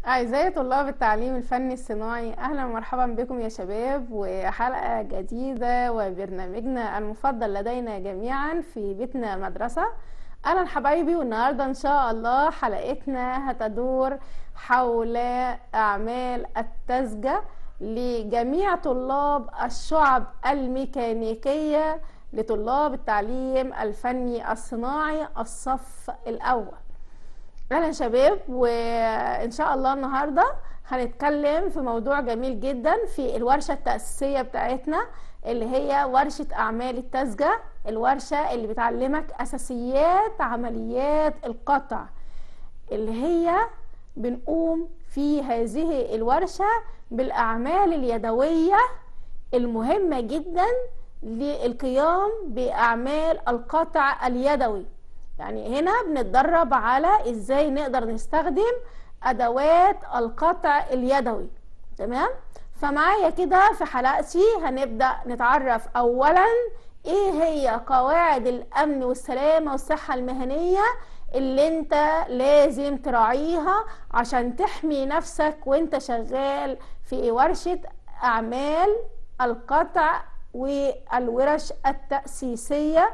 أعزائي طلاب التعليم الفني الصناعي أهلا ومرحبا بكم يا شباب وحلقة جديدة وبرنامجنا المفضل لدينا جميعا في بيتنا مدرسة أهلا حبايبي والنهاردة إن شاء الله حلقتنا هتدور حول أعمال التسجة لجميع طلاب الشعب الميكانيكية لطلاب التعليم الفني الصناعي الصف الأول اهلا شباب وان شاء الله النهارده هنتكلم في موضوع جميل جدا في الورشه التاسيسيه بتاعتنا اللي هي ورشه اعمال التسجه الورشه اللي بتعلمك اساسيات عمليات القطع اللي هي بنقوم في هذه الورشه بالاعمال اليدويه المهمه جدا للقيام باعمال القطع اليدوي يعني هنا بنتدرب على ازاي نقدر نستخدم ادوات القطع اليدوي تمام فمعايا كده في حلقتي هنبدا نتعرف اولا ايه هي قواعد الامن والسلامه والصحه المهنيه اللي انت لازم تراعيها عشان تحمي نفسك وانت شغال في ورشه اعمال القطع والورش التاسيسيه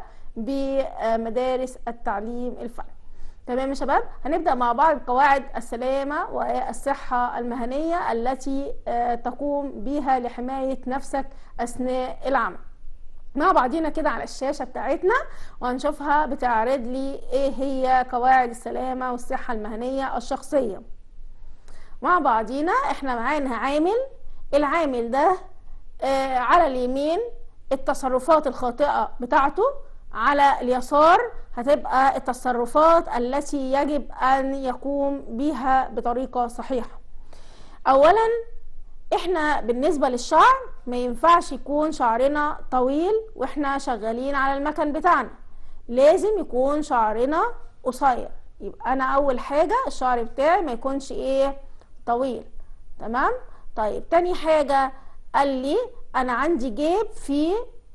بمدارس التعليم الفني تمام يا شباب هنبدا مع بعض قواعد السلامه والصحه المهنيه التي تقوم بها لحمايه نفسك اثناء العمل مع بعضينا كده على الشاشه بتاعتنا وهنشوفها بتعرض لي ايه هي قواعد السلامه والصحه المهنيه الشخصيه مع بعضينا احنا معانا عامل العامل ده آه على اليمين التصرفات الخاطئه بتاعته على اليسار هتبقى التصرفات التي يجب ان يقوم بها بطريقه صحيحه اولا احنا بالنسبه للشعر ما ينفعش يكون شعرنا طويل واحنا شغالين على المكن بتاعنا لازم يكون شعرنا قصير يبقى انا اول حاجه الشعر بتاعي ما يكونش ايه طويل تمام طيب تاني حاجه قال لي انا عندي جيب فيه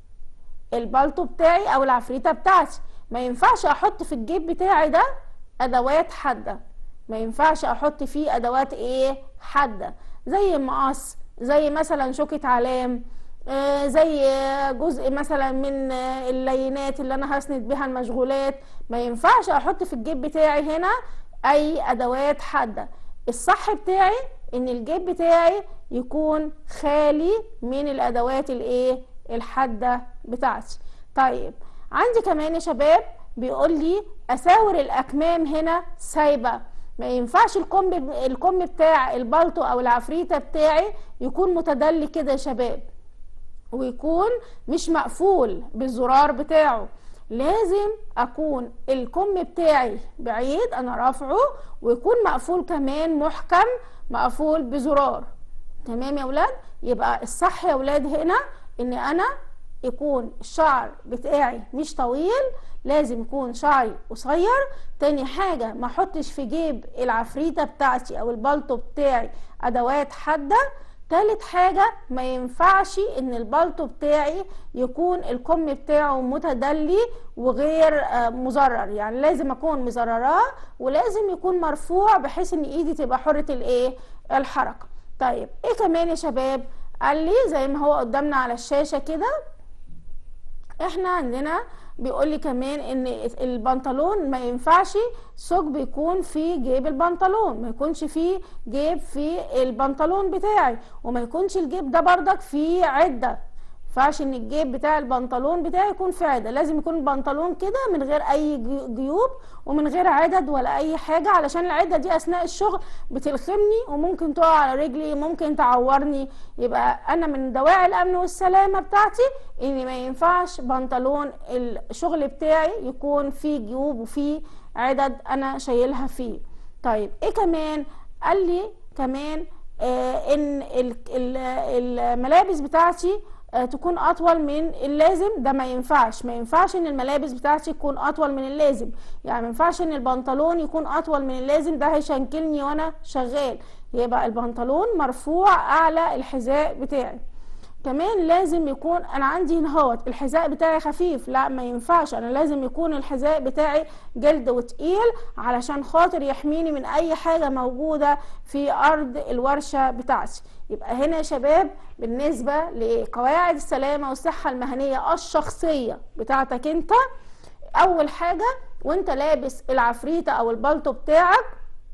البالطو بتاعي او العفريته بتاعتي ما ينفعش احط في الجيب بتاعي ده ادوات حاده ما ينفعش احط فيه ادوات ايه حاده زي مقص زي مثلا شوكة علام آه زي جزء مثلا من اللينات اللي انا هسند بها المشغولات ما ينفعش احط في الجيب بتاعي هنا اي ادوات حاده الصح بتاعي ان الجيب بتاعي يكون خالي من الادوات الايه الحاده بتاعتي طيب عندي كمان يا شباب بيقول لي اساور الاكمام هنا سايبه ما ينفعش الكم الكم بتاع البلطو او العفريته بتاعي يكون متدلي كده يا شباب ويكون مش مقفول بالزرار بتاعه لازم اكون الكم بتاعي بعيد انا رافعه ويكون مقفول كمان محكم مقفول بزرار تمام يا ولاد يبقى الصح يا ولاد هنا ان انا يكون الشعر بتاعي مش طويل لازم يكون شعري قصير تاني حاجة ما احطش في جيب العفريتة بتاعتي او البلطو بتاعي ادوات حادة تالت حاجة ما ينفعش ان البلطو بتاعي يكون الكم بتاعه متدلي وغير مزرر يعني لازم اكون مزرراه ولازم يكون مرفوع بحيث ان ايدي تبقى حرة الايه الحركة طيب ايه كمان يا شباب قال لي زي ما هو قدامنا على الشاشة كده احنا عندنا بيقول لي كمان ان البنطلون ما ينفعش ثقب يكون في جيب البنطلون ما يكونش فيه جيب في البنطلون بتاعي وما يكونش الجيب ده بردك فيه عده ينفعش ان الجيب بتاع البنطلون بتاعي يكون في عده لازم يكون البنطلون كده من غير اي جيوب ومن غير عدد ولا اي حاجه علشان العده دي اثناء الشغل بتلخمني وممكن تقع على رجلي ممكن تعورني يبقى انا من دواعي الامن والسلامه بتاعتي ان ما ينفعش بنطلون الشغل بتاعي يكون فيه جيوب وفيه عدد انا شايلها فيه طيب ايه كمان قال لي كمان آه ان الملابس بتاعتي تكون اطول من اللازم ده ما ينفعش ما ينفعش ان الملابس بتاعتي تكون اطول من اللازم يعني ما ينفعش ان البنطلون يكون اطول من اللازم ده هيشنكلني وانا شغال يبقى البنطلون مرفوع اعلى الحذاء بتاعي كمان لازم يكون انا عندي هنا هوت الحذاء بتاعي خفيف لا ما ينفعش انا لازم يكون الحذاء بتاعي جلد وتقيل علشان خاطر يحميني من اي حاجة موجودة في ارض الورشة بتاعتي يبقى هنا يا شباب بالنسبة لقواعد السلامة والصحة المهنية الشخصية بتاعتك انت اول حاجة وانت لابس العفريتة او البلطو بتاعك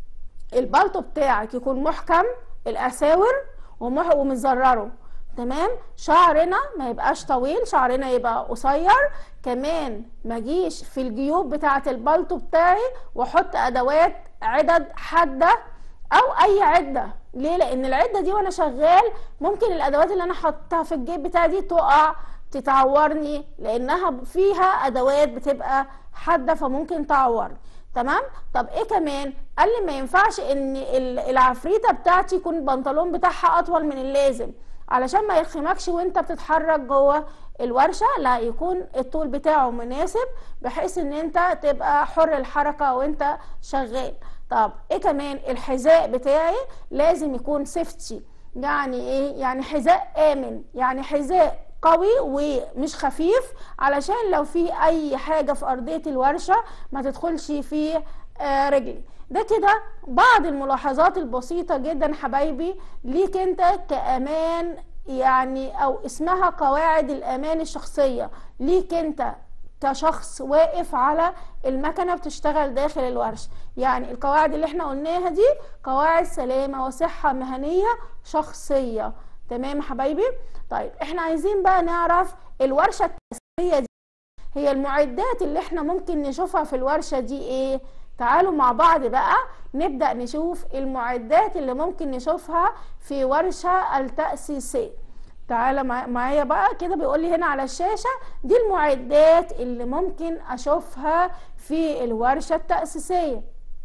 البلطو بتاعك يكون محكم الاساور ومح- ومتزرره تمام شعرنا ما يبقاش طويل شعرنا يبقى قصير كمان ما اجيش في الجيوب بتاعه البلطو بتاعي واحط ادوات عدد حاده او اي عده ليه لان العده دي وانا شغال ممكن الادوات اللي انا حاطها في الجيب بتاعي دي تقع تتعورني لانها فيها ادوات بتبقى حاده فممكن تعورني تمام طب ايه كمان قال لي ما ينفعش ان ال- العفريته بتاعتي يكون البنطلون بتاعها اطول من اللازم علشان ما يرخمكش وانت بتتحرك جوه الورشه لا يكون الطول بتاعه مناسب بحيث ان انت تبقى حر الحركه وانت شغال طب ايه كمان الحذاء بتاعي لازم يكون سيفتي يعني ايه يعني حذاء امن يعني حذاء قوي ومش خفيف علشان لو في اي حاجه في ارضيه الورشه ما تدخلش في آه، رجلي ده كده بعض الملاحظات البسيطه جدا حبايبي ليك انت كامان يعني او اسمها قواعد الامان الشخصيه ليك انت كشخص واقف على المكنه بتشتغل داخل الورشه يعني القواعد اللي احنا قلناها دي قواعد سلامه وصحه مهنيه شخصيه تمام يا حبايبي طيب احنا عايزين بقى نعرف الورشه التأسيسيه دي هي المعدات اللي احنا ممكن نشوفها في الورشه دي ايه تعالوا مع بعض بقى نبدأ نشوف المعدات اللي ممكن نشوفها في ورشة التأسيسية تعالى مع- معايا بقى كده بيقول لي هنا على الشاشة دي المعدات اللي ممكن أشوفها في الورشة التأسيسية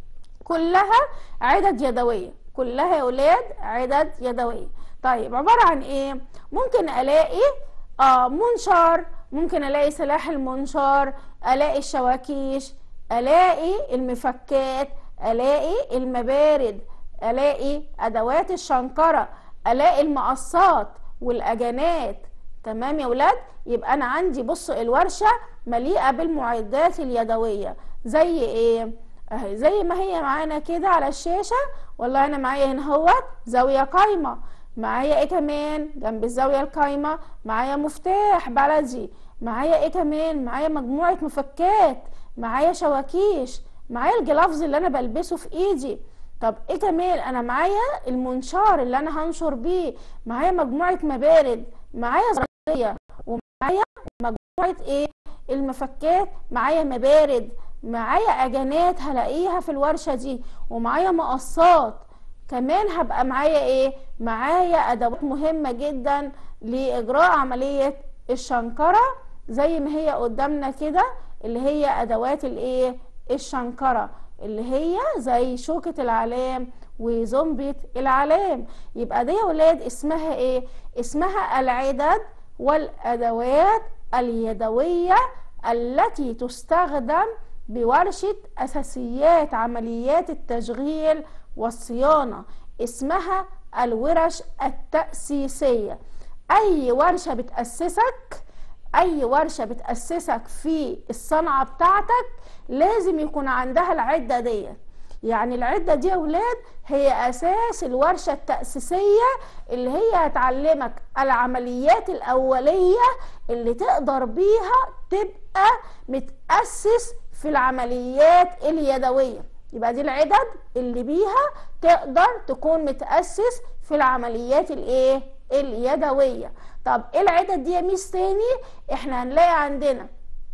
كلها عدد يدوية كلها يا ولاد عدد يدوية طيب عبارة عن ايه ممكن الاقي اه منشار ممكن الاقي سلاح المنشار الاقي الشواكيش الاقي المفكات الاقي المبارد الاقي ادوات الشنكرة الاقي المقصات والاجانات تمام يا ولاد يبقى انا عندي بص الورشة مليئة بالمعدات اليدوية زي ايه اهي زي ما هي معانا كده على الشاشة والله انا معايا هنا اهوت زاوية قايمة معايا ايه كمان جنب الزاوية القايمة معايا مفتاح بلدي معايا ايه كمان معايا مجموعة مفكات معايا شواكيش معايا الجلافز اللي انا بلبسه في ايدي طب ايه كمان انا معايا المنشار اللي انا هنشر بيه معايا مجموعة مبارد معايا زرارية ومعايا مجموعة ايه المفكات معايا مبارد معايا اجانات هلاقيها في الورشة دي ومعايا مقصات كمان هبقى معايا ايه معايا ادوات مهمة جدا لاجراء عملية الشنكرة زي ما هي قدامنا كده اللي هي ادوات الايه الشنكرة اللي هي زي شوكة العلام وزنبة العلام يبقى دي يا ولاد اسمها ايه اسمها العدد والادوات اليدوية التي تستخدم بورشة اساسيات عمليات التشغيل والصيانة اسمها الورش التأسيسية أي ورشة بتأسسك أي ورشة بتأسسك في الصنعة بتاعتك لازم يكون عندها العدة دي يعني العدة دي يا ولاد هي أساس الورشة التأسيسية اللي هي هتعلمك العمليات الأولية اللي تقدر بيها تبقى متأسس في العمليات اليدوية يبقى دي العدد اللي بيها تقدر تكون متأسس في العمليات الايه اليدوية طب ايه العدد دي يا ميس تاني احنا هنلاقي عندنا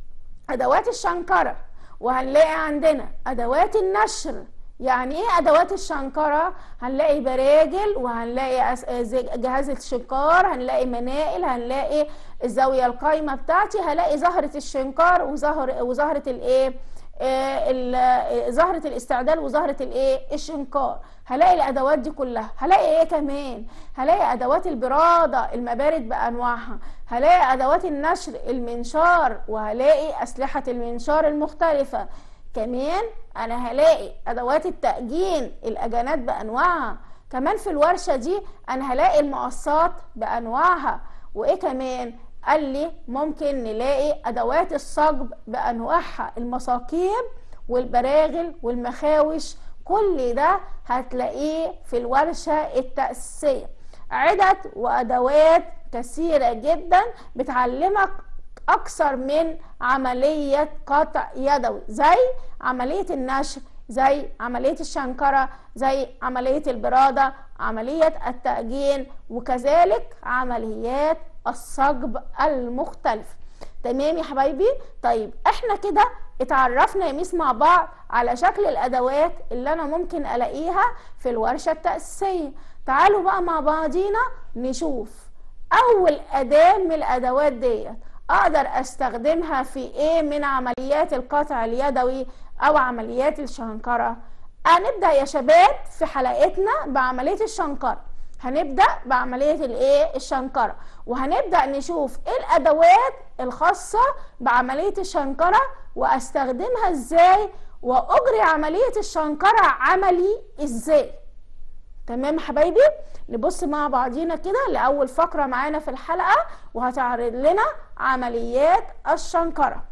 ادوات الشنكرة وهنلاقي عندنا ادوات النشر يعني ايه ادوات الشنكرة هنلاقي براجل وهنلاقي أس- زي- جهاز الشنكار هنلاقي منائل هنلاقي الزاوية القايمة بتاعتي هلاقي زهرة الشنكار وزهر وزهرة الايه آه، ال- آه، زهرة الاستعدال وزهرة الايه الشنكار هلاقي الادوات دي كلها هلاقي ايه كمان هلاقي ادوات البرادة المبارد بانواعها هلاقي ادوات النشر المنشار وهلاقي اسلحة المنشار المختلفة كمان انا هلاقي ادوات التأجين الاجانات بانواعها كمان في الورشة دي انا هلاقي المقصات بانواعها وايه كمان قال لي ممكن نلاقي ادوات الصجب بانواعها المساقيب والبراغل والمخاوش كل ده هتلاقيه في الورشة التأسيسية عدد وأدوات كثيرة جدا بتعلمك أكثر من عملية قطع يدوي زي عملية النشر زي عملية الشنكرة زي عملية البرادة عملية التأجين وكذلك عمليات الصجب المختلفة تمام يا حبايبي طيب احنا كده اتعرفنا يا ميس مع بعض على شكل الادوات اللي انا ممكن الاقيها في الورشة التأسيسية تعالوا بقى مع بعضينا نشوف اول اداة من الادوات ديت اقدر استخدمها في ايه من عمليات القطع اليدوي او عمليات الشنكرة هنبدأ يا شباب في حلقتنا بعملية الشنكرة هنبدأ بعملية الايه الشنكرة وهنبدأ نشوف ايه الادوات الخاصة بعملية الشنكرة واستخدمها ازاي واجري عملية الشنكرة عملي ازاي تمام حبايبي نبص مع بعضينا كده لاول فقرة معانا في الحلقة وهتعرض لنا عمليات الشنكرة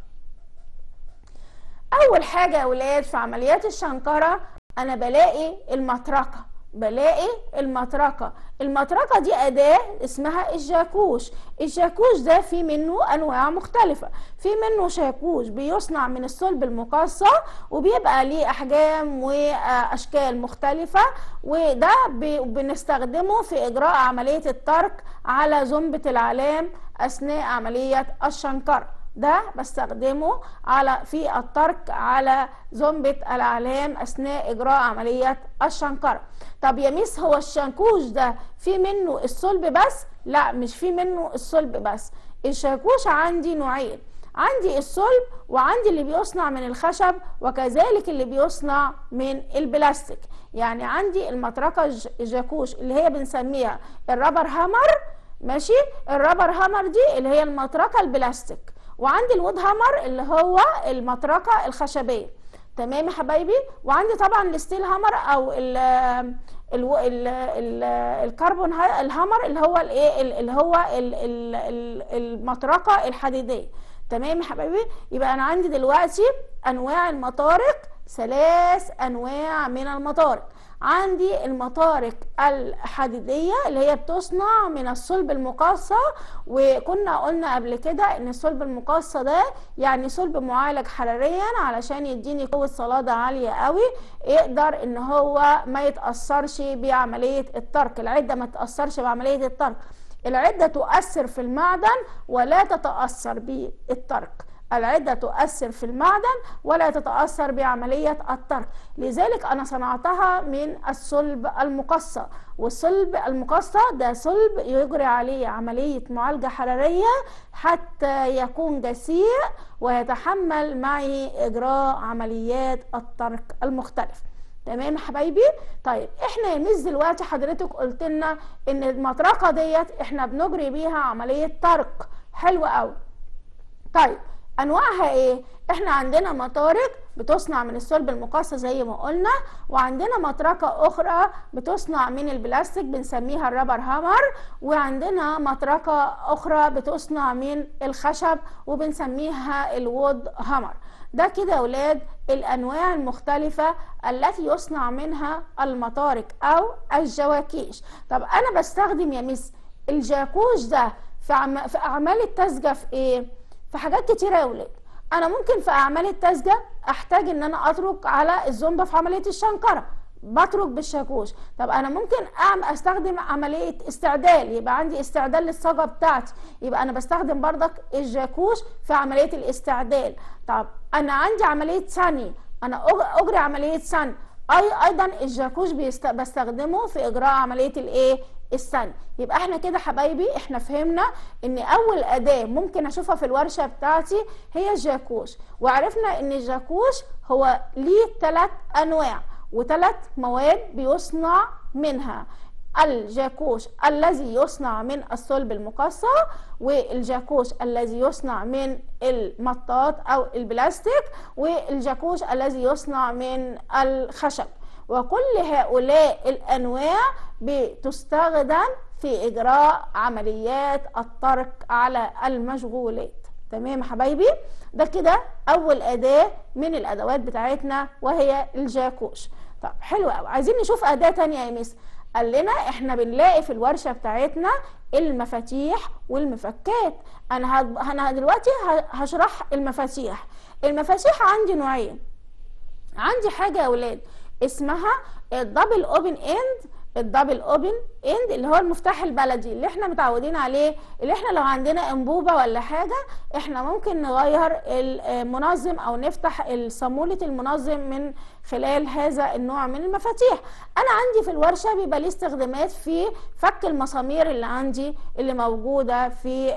اول حاجة يا ولاد في عمليات الشنكرة انا بلاقي المطرقة بلاقي المطرقة المطرقة دي أداة اسمها الجاكوش الجاكوش ده في منه أنواع مختلفة في منه شاكوش بيصنع من الصلب المقصى وبيبقى ليه أحجام وأشكال مختلفة وده بنستخدمه في إجراء عملية الترك على زنبة العلام أثناء عملية الشنكرة ده بستخدمه على في الترك على زنبة الأعلام أثناء إجراء عملية الشنكرة طب يا ميس هو الشنكوش ده في منه الصلب بس لا مش في منه الصلب بس الشاكوش عندي نوعين عندي الصلب وعندي اللي بيصنع من الخشب وكذلك اللي بيصنع من البلاستيك يعني عندي المطرقة الجاكوش اللي هي بنسميها الرابر هامر ماشي الرابر هامر دي اللي هي المطرقة البلاستيك وعندي الوود هامر اللي هو المطرقه الخشبيه تمام يا حبايبي وعندي طبعا الستيل هامر او ال ال ال ال الكربون الهامر اللي هو الايه اللي هو المطرقه الحديديه تمام يا حبايبي يبقى انا عندي دلوقتي انواع المطارق ثلاث انواع من المطارق عندي المطارق الحديدية اللي هي بتصنع من الصلب المقصى وكنا قلنا قبل كده ان الصلب المقصى ده يعني صلب معالج حراريا علشان يديني قوة صلادة عالية قوي يقدر ان هو ما يتأثرش بعملية الترك العدة ما تتأثرش بعملية الترك العدة تؤثر في المعدن ولا تتأثر بالترك العدة تؤثر في المعدن ولا تتأثر بعملية الترك لذلك أنا صنعتها من الصلب المقصى والصلب المقصى ده صلب يجري عليه عملية معالجة حرارية حتى يكون جسيء ويتحمل معي إجراء عمليات الترك المختلفة تمام يا حبايبي طيب احنا يا ميس دلوقتي حضرتك قلت لنا ان المطرقه ديت احنا بنجري بيها عمليه ترك حلو قوي طيب انواعها ايه احنا عندنا مطارق بتصنع من الصلب المقصى زي ما قلنا وعندنا مطرقه اخرى بتصنع من البلاستيك بنسميها الرابر هامر وعندنا مطرقه اخرى بتصنع من الخشب وبنسميها الوود هامر ده كده يا ولاد الانواع المختلفه التي يصنع منها المطارق او الجواكيش طب انا بستخدم يا مس الجاكوش ده في, عم... في اعمال التسجه في ايه في حاجات كتيرة يا ولاد انا ممكن في اعمال التسجة احتاج ان انا اترك على الزومبا في عملية الشنكرة بترك بالشاكوش طب انا ممكن اعمل استخدم عمليه استعدال يبقى عندي استعدال للصاجه بتاعتي يبقى انا بستخدم بردك الجاكوش في عمليه الاستعدال طب انا عندي عمليه ثاني انا اجري عمليه ثاني اي ايضا الجاكوش بستخدمه في اجراء عمليه الايه السن يبقى احنا كده حبايبي احنا فهمنا ان اول اداة ممكن اشوفها في الورشة بتاعتي هي الجاكوش وعرفنا ان الجاكوش هو ليه ثلاث انواع وثلاث مواد بيصنع منها الجاكوش الذي يصنع من الصلب المقصى والجاكوش الذي يصنع من المطاط او البلاستيك والجاكوش الذي يصنع من الخشب وكل هؤلاء الأنواع بتستخدم في إجراء عمليات الطرق على المشغولات تمام حبايبي ده كده أول أداة من الأدوات بتاعتنا وهي الجاكوش طب حلو قوي عايزين نشوف أداة تانية يا مس قال لنا احنا بنلاقي في الورشة بتاعتنا المفاتيح والمفكات انا انا دلوقتي هشرح المفاتيح المفاتيح عندي نوعين عندي حاجة يا ولاد اسمها الدبل اوبن اند الدبل اوبن اند اللي هو المفتاح البلدي اللي احنا متعودين عليه اللي احنا لو عندنا انبوبه ولا حاجه احنا ممكن نغير المنظم او نفتح صاموله المنظم من خلال هذا النوع من المفاتيح انا عندي في الورشه بيبقى ليه استخدامات في فك المسامير اللي عندي اللي موجوده في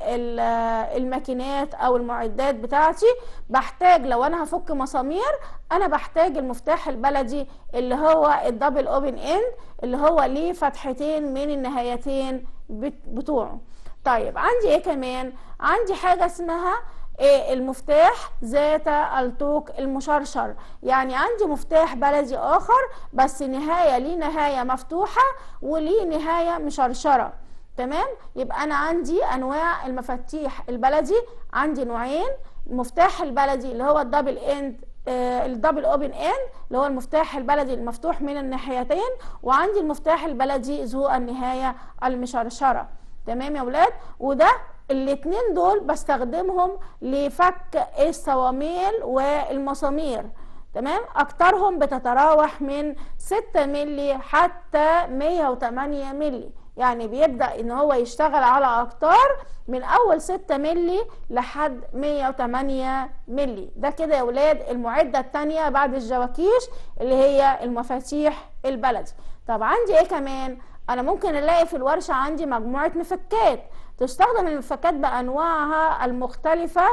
الماكينات او المعدات بتاعتي بحتاج لو انا هفك مسامير انا بحتاج المفتاح البلدي اللي هو الدبل اوبن اند اللي هو ليه فتحتين من النهايتين بتوعه طيب عندي ايه كمان عندي حاجه اسمها إيه المفتاح ذات الطوق المشرشر يعني عندي مفتاح بلدي اخر بس نهايه ليه نهايه مفتوحه وليه نهايه مشرشره تمام يبقى انا عندي انواع المفاتيح البلدي عندي نوعين المفتاح البلدي اللي هو الدبل اند آه الدبل اوبن اند اللي هو المفتاح البلدي المفتوح من الناحيتين وعندي المفتاح البلدي ذو النهايه المشرشره تمام يا ولاد وده الاتنين دول بستخدمهم لفك الصواميل والمسامير تمام اكترهم بتتراوح من 6 ملي حتى 108 ملي يعني بيبدأ ان هو يشتغل على اقطار من اول 6 ملي لحد 108 ملي ده كده يا ولاد المعدة التانية بعد الجواكيش اللي هي المفاتيح البلدي طب عندي ايه كمان انا ممكن الاقي في الورشة عندي مجموعة مفكات تستخدم المفكات بانواعها المختلفة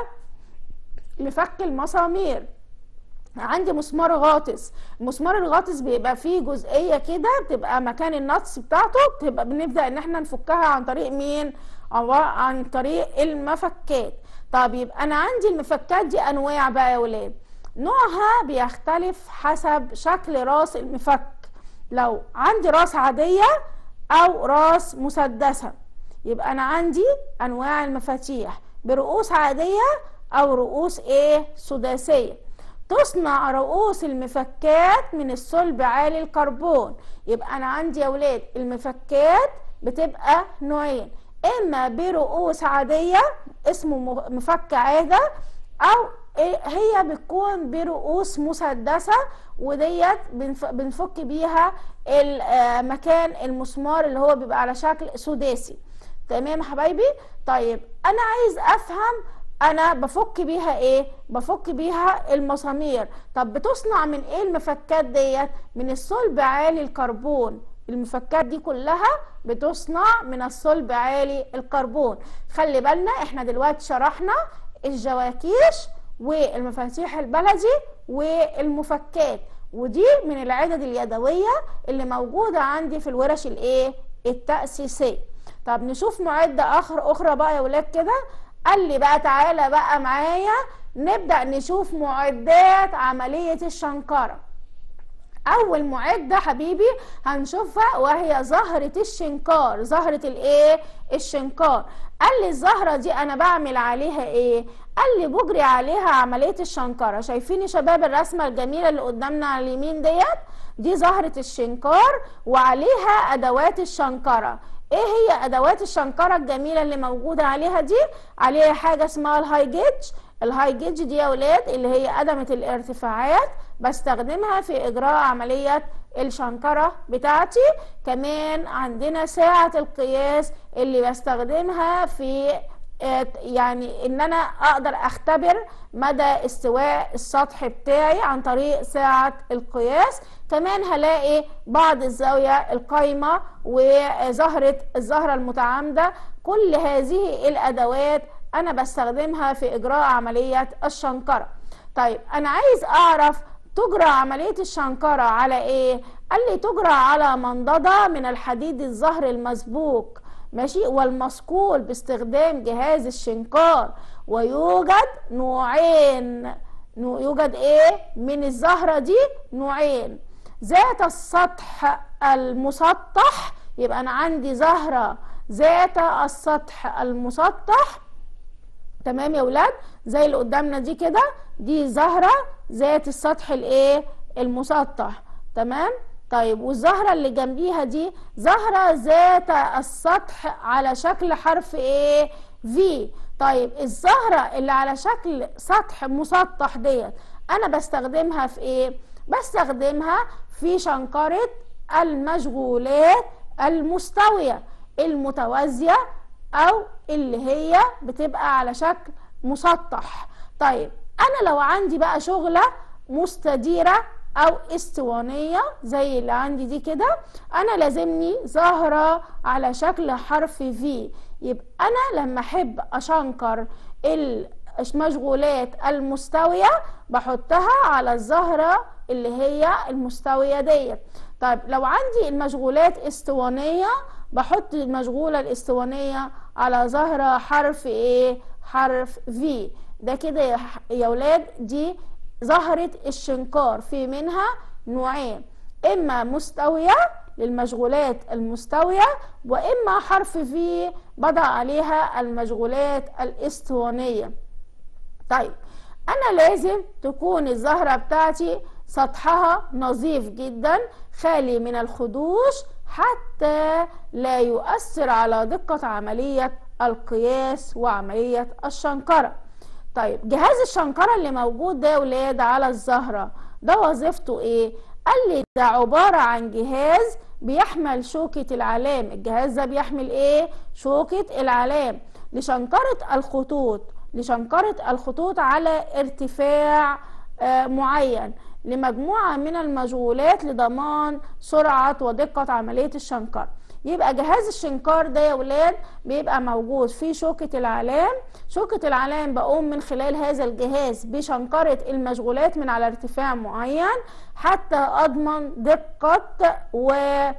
لفك المسامير عندي مسمار غاطس المسمار الغاطس بيبقى فيه جزئيه كده بتبقى مكان النطس بتاعته بتبقى بنبدا ان احنا نفكها عن طريق مين عن طريق المفكات طب يبقى انا عندي المفكات دي انواع بقى يا ولاد نوعها بيختلف حسب شكل راس المفك لو عندي راس عاديه او راس مسدسه يبقى انا عندي انواع المفاتيح برؤوس عاديه او رؤوس ايه سداسيه تصنع رؤوس المفكات من الصلب عالي الكربون يبقى انا عندي يا ولاد المفكات بتبقى نوعين اما برؤوس عاديه اسمه مفك عاده او هي بتكون برؤوس مسدسه وديت بنفك بيها مكان المسمار اللي هو بيبقى على شكل سداسي تمام يا حبايبي طيب انا عايز افهم انا بفك بيها ايه بفك بيها المسامير طب بتصنع من ايه المفكات ديت من الصلب عالي الكربون المفكات دي كلها بتصنع من الصلب عالي الكربون خلي بالنا احنا دلوقتي شرحنا الجواكيش والمفاتيح البلدي والمفكات ودي من العدد اليدوية اللي موجودة عندي في الورش الايه التأسيسية طب نشوف معدة اخر اخرى بقى يا ولاد كده قال لي بقى تعالى بقى معايا نبدأ نشوف معدات عملية الشنكرة اول معده حبيبي هنشوفها وهي زهره الشنكار زهره الايه الشنكار قال لي الزهره دي انا بعمل عليها ايه قال لي بجري عليها عمليه الشنكره شايفين يا شباب الرسمه الجميله اللي قدامنا على اليمين ديت دي زهره الشنكار وعليها ادوات الشنكره ايه هي ادوات الشنكره الجميله اللي موجوده عليها دي عليها حاجه اسمها الهاي جيج الهاي جيج دي يا ولاد اللي هي قدمه الارتفاعات بستخدمها في اجراء عمليه الشنكره بتاعتي كمان عندنا ساعه القياس اللي بستخدمها في يعني ان انا اقدر اختبر مدى استواء السطح بتاعي عن طريق ساعة القياس كمان هلاقي بعض الزاوية القايمة وزهرة الزهرة المتعامدة كل هذه الادوات انا بستخدمها في اجراء عملية الشنكرة طيب انا عايز اعرف تجرى عملية الشنكرة على ايه قال لي تجرى على منضدة من الحديد الزهر المسبوك ماشي والمصقول باستخدام جهاز الشنكار ويوجد نوعين يوجد ايه من الزهرة دي نوعين ذات السطح المسطح يبقى انا عندي زهرة ذات السطح المسطح تمام يا ولاد زي اللي قدامنا دي كده دي زهرة ذات السطح الايه المسطح تمام طيب والزهرة اللي جنبيها دي زهرة ذات السطح على شكل حرف ايه في طيب الزهرة اللي على شكل سطح مسطح ديت انا بستخدمها في ايه بستخدمها في شنكرة المشغولات المستوية المتوازية او اللي هي بتبقى على شكل مسطح طيب انا لو عندي بقى شغلة مستديرة او اسطوانية زي اللي عندي دي كده انا لازمني زهرة على شكل حرف في يبقى انا لما احب اشنكر المشغولات المستوية بحطها على الزهرة اللي هي المستوية ديت طيب لو عندي المشغولات اسطوانية بحط المشغولة الاسطوانية على زهرة حرف ايه حرف في ده كده يا ولاد دي زهرة الشنكار في منها نوعين اما مستوية للمشغولات المستوية واما حرف في بضع عليها المشغولات الاسطوانية طيب انا لازم تكون الزهرة بتاعتي سطحها نظيف جدا خالي من الخدوش حتى لا يؤثر على دقة عملية القياس وعملية الشنكرة طيب جهاز الشنكرة اللي موجود ده يا ولاد على الزهرة ده وظيفته ايه قال لي ده عبارة عن جهاز بيحمل شوكة العلام الجهاز ده بيحمل ايه شوكة العلام لشنكرة الخطوط لشنكرة الخطوط على ارتفاع آه معين لمجموعة من المشغولات لضمان سرعة ودقة عملية الشنكرة يبقى جهاز الشنكار ده يا ولاد بيبقى موجود في شوكة العلام شوكة العلام بقوم من خلال هذا الجهاز بشنكرة المشغولات من على ارتفاع معين حتى أضمن دقة و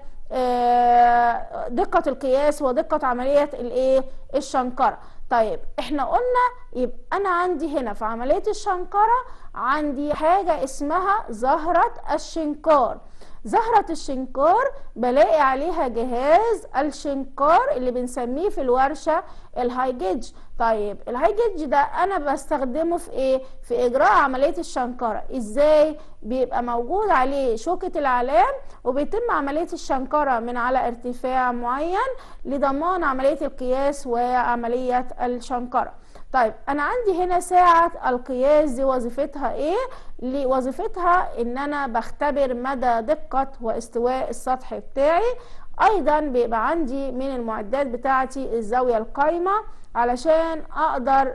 دقة القياس ودقة عملية الايه الشنكرة طيب احنا قلنا يبقى انا عندي هنا في عملية الشنكرة عندي حاجة اسمها زهرة الشنكار زهرة الشنكار بلاقي عليها جهاز الشنكار اللي بنسميه في الورشة الهاي جيج طيب الهاي جيج ده انا بستخدمه في ايه في اجراء عملية الشنكرة ازاي بيبقى موجود عليه شوكة العلام وبيتم عملية الشنكرة من على ارتفاع معين لضمان عملية القياس وعملية الشنكرة طيب انا عندي هنا ساعة القياس دي وظيفتها ايه وظيفتها ان انا بختبر مدى دقة واستواء السطح بتاعي ايضا بيبقى عندي من المعدات بتاعتي الزاوية القايمة علشان اقدر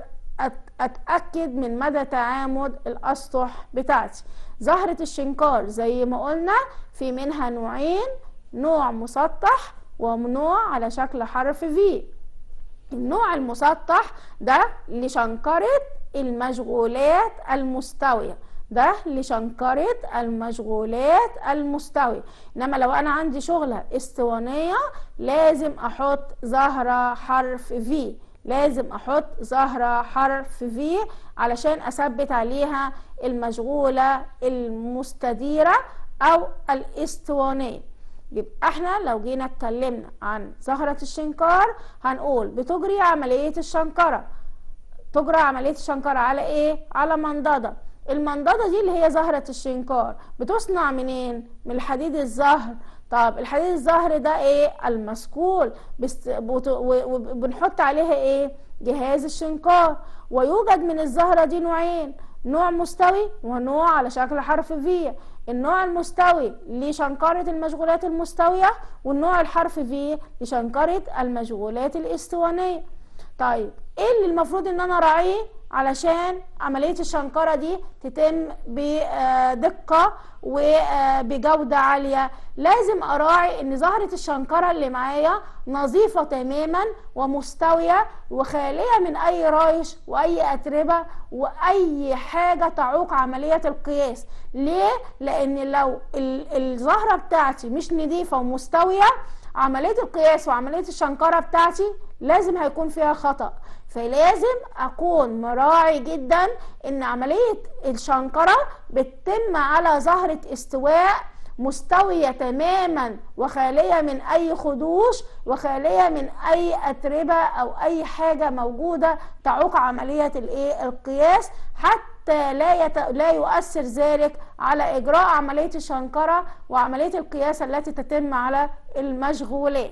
اتأكد من مدى تعامد الاسطح بتاعتي زهرة الشنكار زي ما قلنا في منها نوعين نوع مسطح ونوع على شكل حرف في النوع المسطح ده لشنكرة المشغولات المستوية ده لشنكرة المشغولات المستوية انما لو انا عندي شغلة اسطوانية لازم احط زهرة حرف في لازم احط زهرة حرف في علشان اثبت عليها المشغولة المستديرة او الاسطوانية يبقى احنا لو جينا اتكلمنا عن زهرة الشنكار هنقول بتجري عملية الشنكرة تجرى عملية الشنكرة على ايه؟ على منضدة المنضدة دي اللي هي زهرة الشنكار بتصنع منين؟ من الحديد الزهر طب الحديد الزهر ده ايه؟ المسكول بست... وبنحط عليها ايه؟ جهاز الشنكار ويوجد من الزهرة دي نوعين نوع مستوي ونوع على شكل حرف في النوع المستوي لشنكرة المشغولات المستوية والنوع الحرف في لشنكرة المشغولات الاسطوانية طيب ايه اللي المفروض ان انا اراعيه علشان عملية الشنكرة دي تتم بدقة وبجودة عالية لازم اراعي ان زهرة الشنكرة اللي معايا نظيفة تماما ومستوية وخالية من اي رايش واي اتربة واي حاجة تعوق عملية القياس ليه؟ لان لو الزهرة بتاعتي مش نظيفة ومستوية عملية القياس وعملية الشنكرة بتاعتي لازم هيكون فيها خطأ فلازم اكون مراعي جدا ان عملية الشنكرة بتتم على زهرة استواء مستوية تماما وخالية من أي خدوش وخالية من أي أتربة أو أي حاجة موجودة تعوق عملية الإيه القياس حتى لا يت... لا يؤثر ذلك على إجراء عملية الشنكرة وعملية القياس التي تتم على المشغولات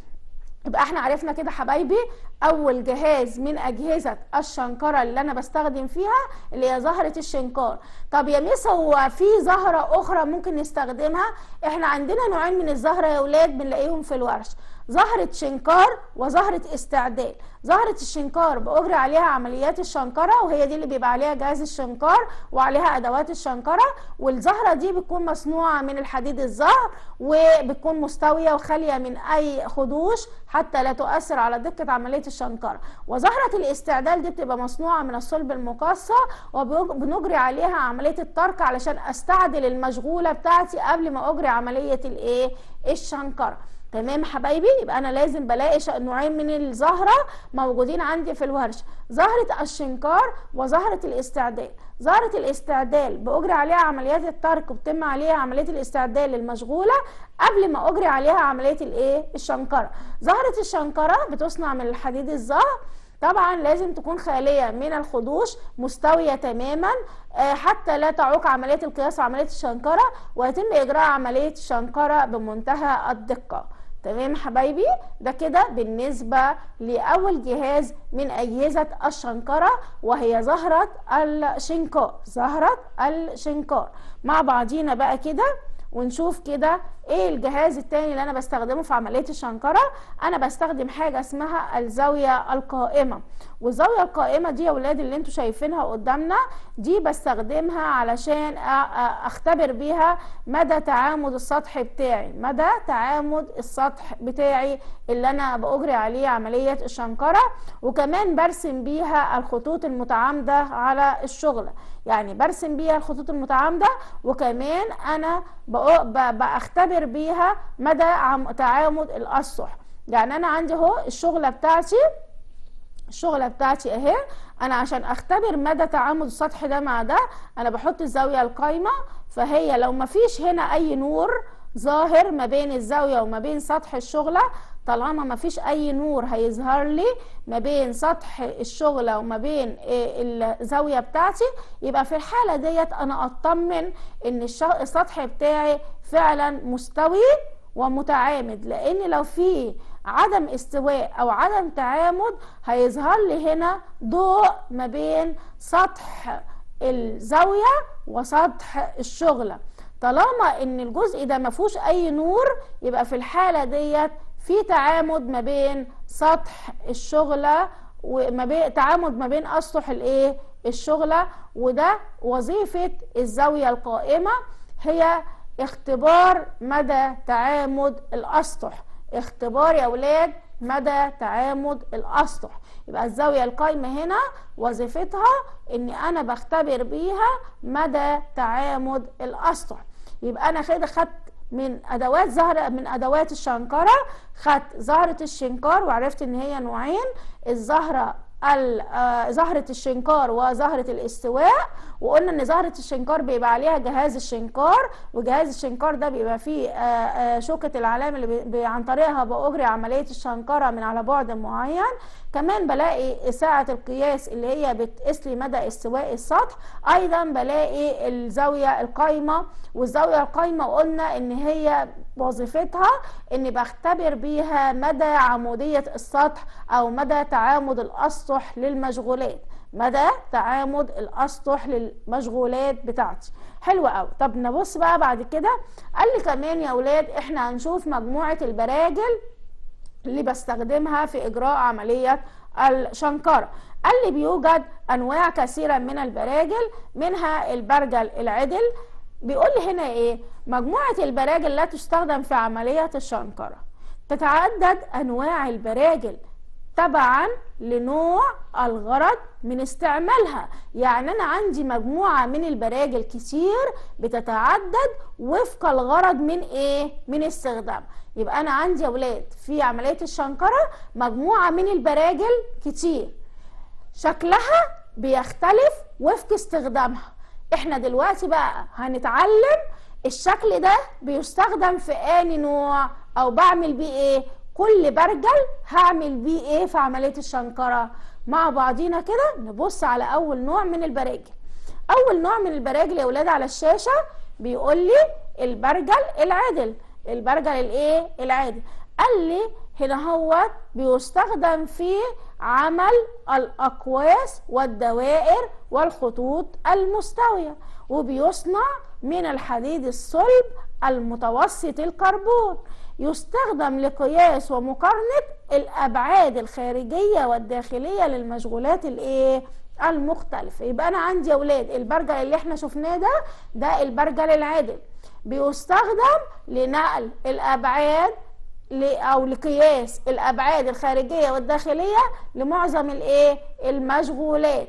يبقى احنا عرفنا كده حبايبي اول جهاز من اجهزه الشنكره اللي انا بستخدم فيها اللي هي زهره الشنكار طب يا ميس هو في زهره اخرى ممكن نستخدمها احنا عندنا نوعين من الزهره يا اولاد بنلاقيهم في الورش زهرة شنكار وزهرة استعداد زهرة الشنكار بأجري عليها عمليات الشنكرة وهي دي اللي بيبقى عليها جهاز الشنكار وعليها أدوات الشنكرة والزهرة دي بتكون مصنوعة من الحديد الزهر وبتكون مستوية وخالية من أي خدوش حتى لا تؤثر على دقة عملية الشنكرة وزهرة الاستعدال دي بتبقى مصنوعة من الصلب المقصى وبنجري عليها عملية الترك علشان استعدل المشغولة بتاعتي قبل ما أجري عملية الإيه الشنكرة تمام حبايبي يبقى انا لازم بلاقي نوعين من الزهره موجودين عندي في الورشه زهره الشنكار وزهره الاستعدال زهره الاستعدال باجري عليها عمليات الترك وبتم عليها عمليه الاستعدال للمشغوله قبل ما اجري عليها عمليه الايه الشنكره زهره الشنكره بتصنع من الحديد الزهر طبعا لازم تكون خالية من الخدوش مستوية تماما حتى لا تعوق عملية القياس وعملية الشنكرة ويتم إجراء عملية الشنكرة بمنتهى الدقة تمام حبايبي ده كده بالنسبة لأول جهاز من أجهزة الشنكرة وهي زهرة الشنكار زهرة الشنكار مع بعضينا بقى كده ونشوف كده ايه الجهاز التاني اللي انا بستخدمه في عمليه الشنكره انا بستخدم حاجه اسمها الزاويه القائمه والزاويه القائمه دي يا ولاد اللي انتوا شايفينها قدامنا دي بستخدمها علشان اختبر بيها مدى تعامد السطح بتاعي مدى تعامد السطح بتاعي اللي انا باجري عليه عمليه الشنكره وكمان برسم بيها الخطوط المتعامده على الشغل يعني برسم بيها الخطوط المتعامده وكمان انا بختبر بيها مدى تعامد الاسطح يعني انا عندي اهو الشغله بتاعتي الشغله بتاعتي اهي انا عشان اختبر مدى تعامد السطح ده مع ده انا بحط الزاويه القايمه فهي لو ما فيش هنا اي نور ظاهر ما بين الزاويه وما بين سطح الشغله طالما ما فيش اي نور هيظهر لي ما بين سطح الشغلة وما بين الزاوية بتاعتي يبقى في الحالة ديت انا اطمن ان السطح بتاعي فعلا مستوي ومتعامد لان لو في عدم استواء او عدم تعامد هيظهر لي هنا ضوء ما بين سطح الزاوية وسطح الشغلة طالما ان الجزء ده ما فيهوش اي نور يبقى في الحالة ديت في تعامد ما بين سطح الشغلة وما بين تعامد ما بين اسطح الايه الشغلة وده وظيفة الزاوية القائمة هي اختبار مدى تعامد الاسطح اختبار يا اولاد مدى تعامد الاسطح يبقى الزاوية القايمة هنا وظيفتها اني انا بختبر بيها مدى تعامد الاسطح يبقى انا كده خدت من ادوات زهرة من ادوات الشنكرة خدت زهرة الشنكار وعرفت ان هي نوعين الزهرة زهرة الشنكار وزهرة الاستواء وقلنا ان زهرة الشنكار بيبقى عليها جهاز الشنكار وجهاز الشنكار ده بيبقى فيه شوكة العلامة اللي عن طريقها بأجري عملية الشنكرة من على بعد معين كمان بلاقي ساعة القياس اللي هي بتقيس لي مدى استواء السطح ايضا بلاقي الزاوية القايمة والزاوية القايمة قلنا ان هي وظيفتها اني بختبر بيها مدى عمودية السطح او مدى تعامد الاسطح للمشغولات مدى تعامد الاسطح للمشغولات بتاعتي حلو قوي طب نبص بقى بعد كده قال لي كمان يا اولاد احنا هنشوف مجموعه البراجل اللي بستخدمها في اجراء عمليه الشنكره قال لي بيوجد انواع كثيره من البراجل منها البرجل العدل بيقول لي هنا ايه مجموعه البراجل لا تستخدم في عمليه الشنكره تتعدد انواع البراجل تبعا لنوع الغرض من استعمالها يعني انا عندي مجموعة من البراجل كتير بتتعدد وفق الغرض من ايه من استخدام يبقى انا عندي يا ولاد في عملية الشنكرة مجموعة من البراجل كتير شكلها بيختلف وفق استخدامها احنا دلوقتي بقى هنتعلم الشكل ده بيستخدم في اني نوع او بعمل بيه ايه كل برجل هعمل بيه ايه في عمليه الشنكره مع بعضينا كده نبص على اول نوع من البراجل اول نوع من البراجل يا ولاد على الشاشه بيقول لي البرجل العادل البرجل الايه العادل قال لي هنا هو بيستخدم في عمل الاقواس والدوائر والخطوط المستويه وبيصنع من الحديد الصلب المتوسط الكربون يستخدم لقياس ومقارنة الأبعاد الخارجية والداخلية للمشغولات الإيه؟ المختلفة يبقى أنا عندي يا أولاد البرجل اللي احنا شفناه ده ده البرجل العادل بيستخدم لنقل الأبعاد او لقياس الابعاد الخارجيه والداخليه لمعظم الايه المشغولات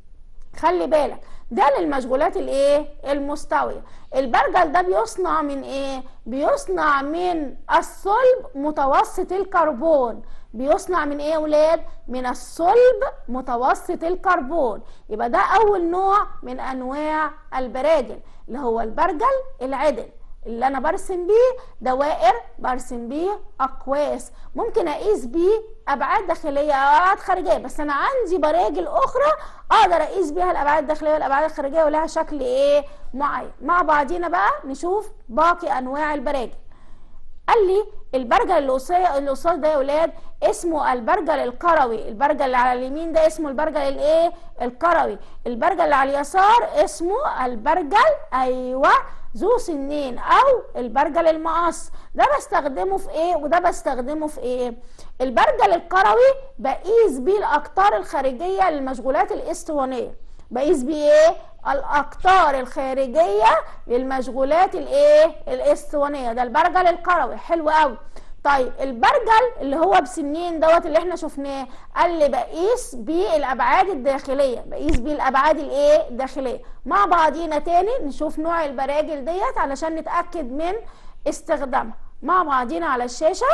خلي بالك ده للمشغولات الايه المستويه البرجل ده بيصنع من ايه بيصنع من الصلب متوسط الكربون بيصنع من ايه يا ولاد من الصلب متوسط الكربون يبقى ده اول نوع من انواع البراجل اللي هو البرجل العدل اللي انا برسم بيه دوائر برسم بيه اقواس ممكن اقيس بيه ابعاد داخليه او ابعاد خارجيه بس انا عندي براجل اخرى اقدر اقيس بيها الابعاد الداخليه والابعاد الخارجيه ولها شكل ايه معين مع بعضينا بقى نشوف باقي انواع البراجل قال لي البرجل اللي قصاد ده يا ولاد اسمه البرجل الكروي البرجل اللي على اليمين ده اسمه البرجل الايه الكروي البرجل اللي على اليسار اسمه البرجل ايوه ذو سنين او البرجل المقص ده بستخدمه في ايه وده بستخدمه في ايه البرجل الكروي بقيس بيه الاقطار الخارجيه للمشغولات الاسطوانيه بقيس بيه ايه الاقطار الخارجيه للمشغولات الايه الاسطوانيه ده البرجل الكروي حلو قوي طيب البرجل اللي هو بسنين دوت اللي احنا شفناه قال لي بقيس بيه الابعاد الداخليه بقيس بيه الابعاد الايه الداخليه مع بعضينا تاني نشوف نوع البراجل ديت علشان نتاكد من استخدامها مع بعضينا على الشاشه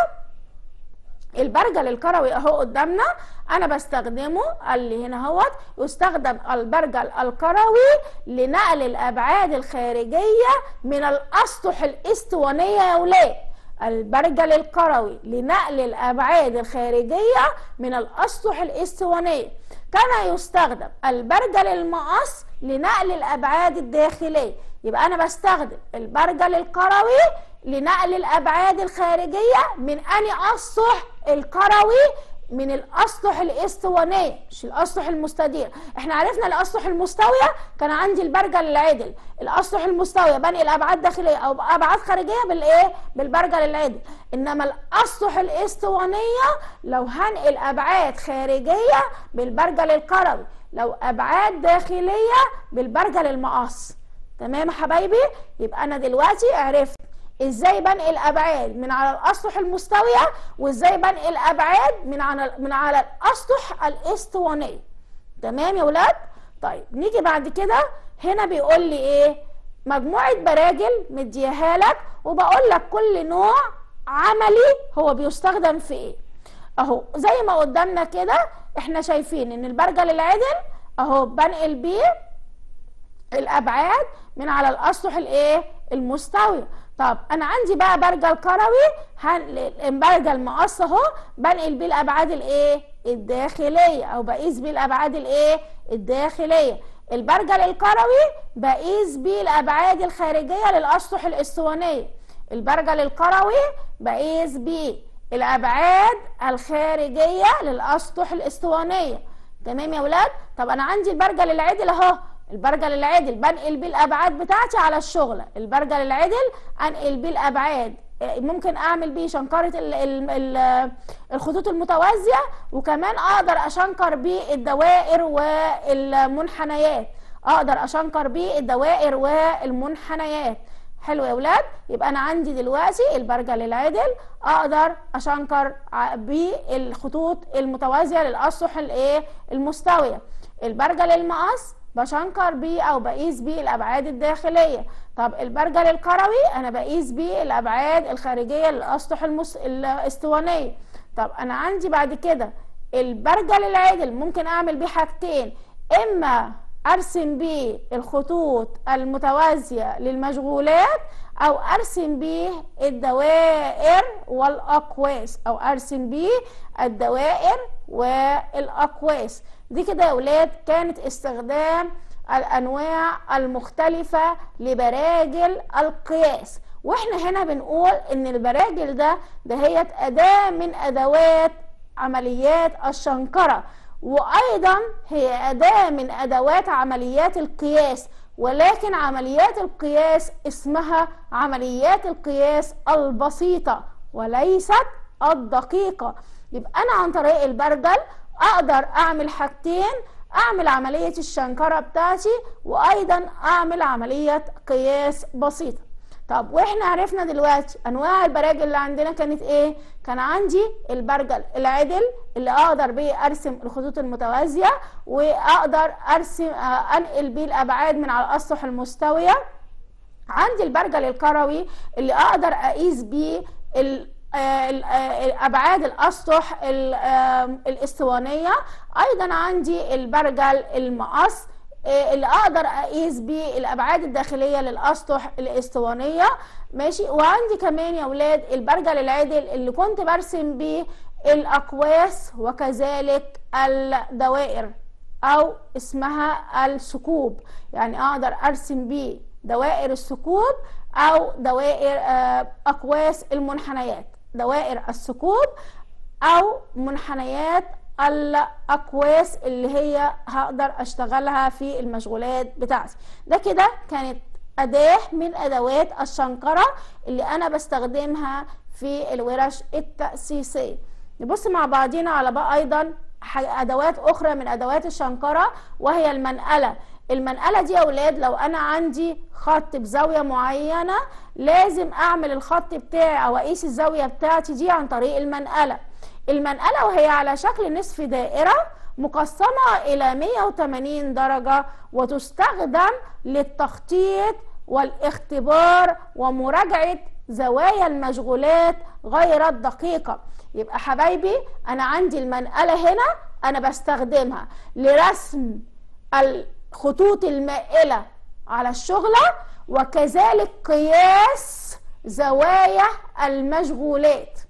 البرجل الكروي اهو قدامنا انا بستخدمه قال لي هنا اهوت يستخدم البرجل الكروي لنقل الابعاد الخارجيه من الاسطح الاسطوانيه يا ولاد البرجل الكروي لنقل الابعاد الخارجيه من الاسطح الاسطوانيه كما يستخدم البرجل المقص لنقل الابعاد الداخليه يبقى انا بستخدم البرجل الكروي لنقل الابعاد الخارجيه من اني اسطح الكروي من الاسطح الاسطوانيه مش الاسطح المستديره احنا عرفنا الاسطح المستويه كان عندي البرجل العدل الاسطح المستويه بنقل ابعاد داخليه او ابعاد خارجيه بالايه بالبرجل العدل انما الاسطح الاسطوانيه لو هنقل ابعاد خارجيه بالبرجل الكروي لو ابعاد داخليه بالبرجل المقص تمام يا حبايبي يبقى انا دلوقتي عرفت ازاي بنقل ابعاد من على الاسطح المستويه وازاي بنقل ابعاد من على من على الاسطح الاسطوانيه تمام يا ولاد طيب نيجي بعد كده هنا بيقول لي ايه مجموعه براجل مديها لك وبقول لك كل نوع عملي هو بيستخدم في ايه اهو زي ما قدامنا كده احنا شايفين ان البرجل العدل اهو بنقل بيه الابعاد من على الاسطح الايه المستويه طب انا عندي بقى برجل كروي برجل مقص اهو بنقل بيه الابعاد الايه الداخليه او بقيس بيه الابعاد الايه الداخليه البرجل الكروي بقيس بيه الابعاد الخارجيه للاسطح الاسطوانيه البرجل الكروي بقيس بيه الابعاد الخارجيه للاسطح الاسطوانيه تمام يا ولاد طب انا عندي البرجل العدل اهو البرجل العدل بنقل بيه الابعاد بتاعتي على الشغله البرجل العدل انقل بيه الابعاد ممكن اعمل بيه شنكره ال ال ال الخطوط المتوازيه وكمان اقدر اشنكر بيه الدوائر والمنحنيات اقدر اشنكر بيه الدوائر والمنحنيات حلو يا ولاد يبقى انا عندي دلوقتي البرجل العدل اقدر اشنكر بيه الخطوط المتوازيه للاسطح الايه المستويه البرجل المقص بشنكر بيه او بقيس بيه الابعاد الداخليه طب البرجل الكروي انا بقيس بيه الابعاد الخارجيه للاسطح المس... الاسطوانيه طب انا عندي بعد كده البرجل العدل ممكن اعمل بيه حاجتين اما ارسم بيه الخطوط المتوازية للمشغولات او ارسم بيه الدوائر والاقواس او ارسم بيه الدوائر والاقواس دي كده يا ولاد كانت استخدام الانواع المختلفة لبراجل القياس واحنا هنا بنقول ان البراجل ده دهيت اداة من ادوات عمليات الشنكرة وايضا هي اداة من ادوات عمليات القياس ولكن عمليات القياس اسمها عمليات القياس البسيطة وليست الدقيقة يبقى انا عن طريق البرجل اقدر اعمل حاجتين اعمل عملية الشنكرة بتاعتي وايضا اعمل عملية قياس بسيطة طب واحنا عرفنا دلوقتي انواع البراجل اللي عندنا كانت ايه كان عندي البرجل العدل اللي اقدر بيه ارسم الخطوط المتوازيه واقدر ارسم آه، انقل بيه الابعاد من على الاسطح المستويه عندي البرجل الكروي اللي اقدر اقيس بيه ال آه، ال- آه، ابعاد الاسطح ال- آه، الاسطوانيه ايضا عندي البرجل المقص آه، اللي اقدر اقيس بيه الابعاد الداخليه للاسطح الاسطوانيه ماشي وعندي كمان يا ولاد البرجل العدل اللي كنت برسم بيه الاقواس وكذلك الدوائر او اسمها الثقوب يعني اقدر ارسم بيه دوائر الثقوب او دوائر آه، اقواس المنحنيات دوائر الثقوب او منحنيات الاقواس اللي هي هقدر اشتغلها في المشغولات بتاعتي ده كده كانت اداه من ادوات الشنكره اللي انا بستخدمها في الورش التاسيسيه نبص مع بعضينا على بقى ايضا ح- ادوات اخرى من ادوات الشنكره وهي المنقله المنقله دي يا اولاد لو انا عندي خط بزاويه معينه لازم اعمل الخط بتاعي او اقيس الزاويه بتاعتي دي عن طريق المنقله المنقله وهي على شكل نصف دائره مقسمه الى 180 درجه وتستخدم للتخطيط والاختبار ومراجعه زوايا المشغولات غير الدقيقه يبقى حبايبي انا عندي المنقله هنا انا بستخدمها لرسم الخطوط المائله على الشغله وكذلك قياس زوايا المشغولات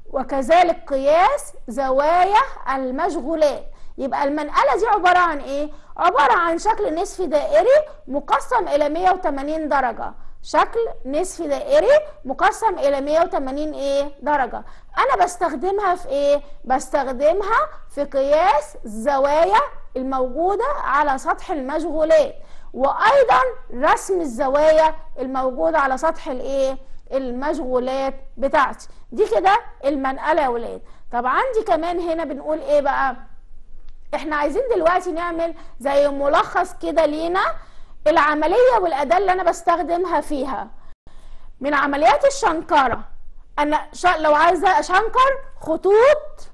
وكذلك قياس زوايا المشغولات يبقى المنقله دي عباره عن ايه عباره عن شكل نصف دائري مقسم الى 180 درجه شكل نصف دائري مقسم الى 180 ايه درجه انا بستخدمها في ايه بستخدمها في قياس الزوايا الموجوده على سطح المشغولات وايضا رسم الزوايا الموجوده على سطح الايه المشغولات بتاعتي دي كده المنقله يا ولاد طب عندي كمان هنا بنقول ايه بقى احنا عايزين دلوقتي نعمل زي ملخص كده لينا العمليه والاداه اللي انا بستخدمها فيها من عمليات الشنكره انا شا... لو عايزه اشنكر خطوط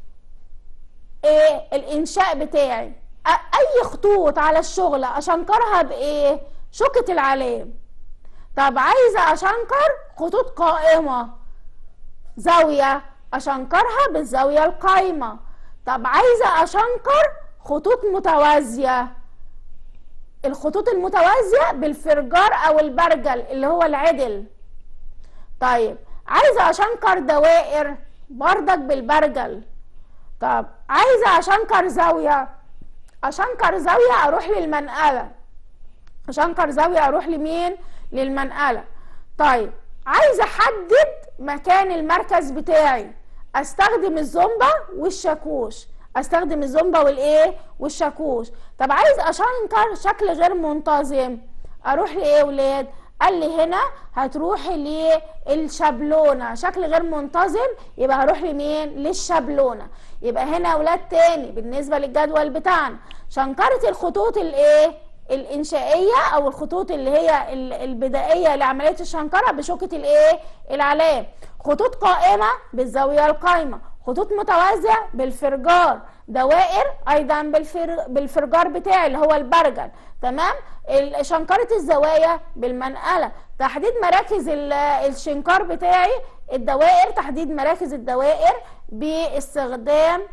ايه الانشاء بتاعي أ- اي خطوط على الشغل اشنكرها بايه شوكة العلام طب عايزه اشنكر خطوط قائمه زاويه اشنكرها بالزاويه القايمه طب عايزه اشنكر خطوط متوازيه الخطوط المتوازيه بالفرجار او البرجل اللي هو العدل طيب عايزه اشنكر دوائر بردك بالبرجل طب عايزه اشنكر زاويه اشنكر زاويه اروح للمنقله اشنكر زاويه اروح لمين للمنقله طيب عايزه احدد مكان المركز بتاعي استخدم الزومبا والشاكوش استخدم الزومبا والايه والشاكوش طب عايز اشنكر شكل غير منتظم اروح لايه يا ولاد قال لي هنا هتروحي للشابلونه شكل غير منتظم يبقى هروح لمين للشابلونه يبقى هنا يا ولاد تاني بالنسبه للجدول بتاعنا شنكره الخطوط الايه الانشائيه او الخطوط اللي هي ال- البدائيه لعمليه الشنكره بشوكه الايه العلام خطوط قائمه بالزاويه القايمه خطوط متوازيه بالفرجار دوائر ايضا بالفر... بالفرجار بتاعي اللي هو البرجل تمام ال- شنكره الزوايا بالمنقله تحديد مراكز ال- الشنكار بتاعي الدوائر تحديد مراكز الدوائر باستخدام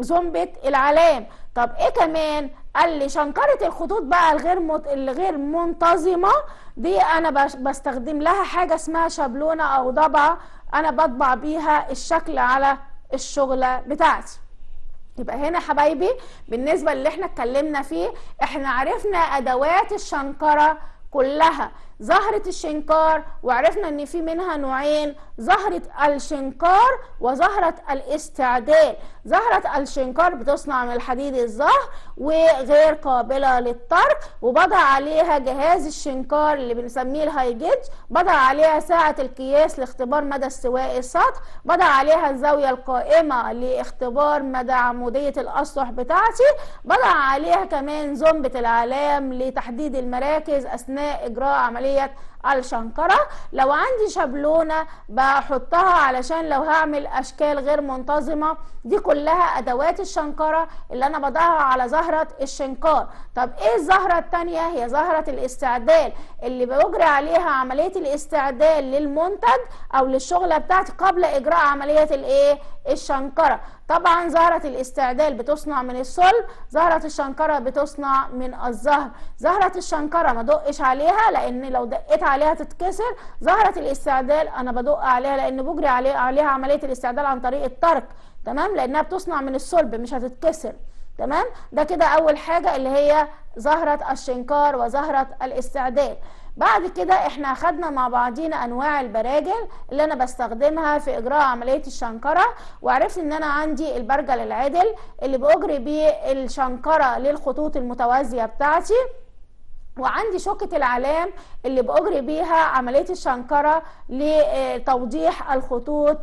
زنبة العلام طب ايه كمان قال لي شنكرة الخطوط بقى الغير مت... الغير منتظمة دي انا بستخدم لها حاجة اسمها شابلونة او ضبعة انا بطبع بيها الشكل على الشغلة بتاعتي يبقى هنا حبايبي بالنسبة اللي احنا اتكلمنا فيه احنا عرفنا ادوات الشنكرة كلها زهرة الشنكار وعرفنا ان في منها نوعين زهرة الشنكار وزهرة الاستعداد زهرة الشنكار بتصنع من الحديد الزهر وغير قابلة للطرق وبضع عليها جهاز الشنكار اللي بنسميه الهاي جيج بضع عليها ساعة القياس لاختبار مدى استواء السطح بضع عليها الزاوية القائمة لاختبار مدى عمودية الأسطح بتاعتي بضع عليها كمان زنبة العلام لتحديد المراكز أثناء إجراء عملية الشنكرة لو عندي شابلونة بحطها علشان لو هعمل أشكال غير منتظمة دي كلها أدوات الشنكرة اللي أنا بضعها على زهرة الشنكار طب إيه الزهرة التانية هي زهرة الاستعدال اللي بيجري عليها عملية الاستعدال للمنتج أو للشغلة بتاعتي قبل إجراء عملية الإيه الشنكرة طبعا زهرة الاستعدال بتصنع من الصلب زهرة الشنكرة بتصنع من الزهر زهرة الشنكرة ما دقش عليها لان لو دقيت عليها تتكسر زهرة الاستعدال انا بدق عليها لان بجري عليها عملية الاستعدال عن طريق الترك تمام لانها بتصنع من الصلب مش هتتكسر تمام ده كده اول حاجة اللي هي زهرة الشنكار وزهرة الاستعدال بعد كده احنا اخدنا مع بعضينا انواع البراجل اللي انا بستخدمها في اجراء عمليه الشنكره وعرفت ان انا عندي البرجل العدل اللي باجري بيه الشنكره للخطوط المتوازيه بتاعتي وعندي شوكة العلام اللي بأجري بيها عملية الشنكرة لتوضيح الخطوط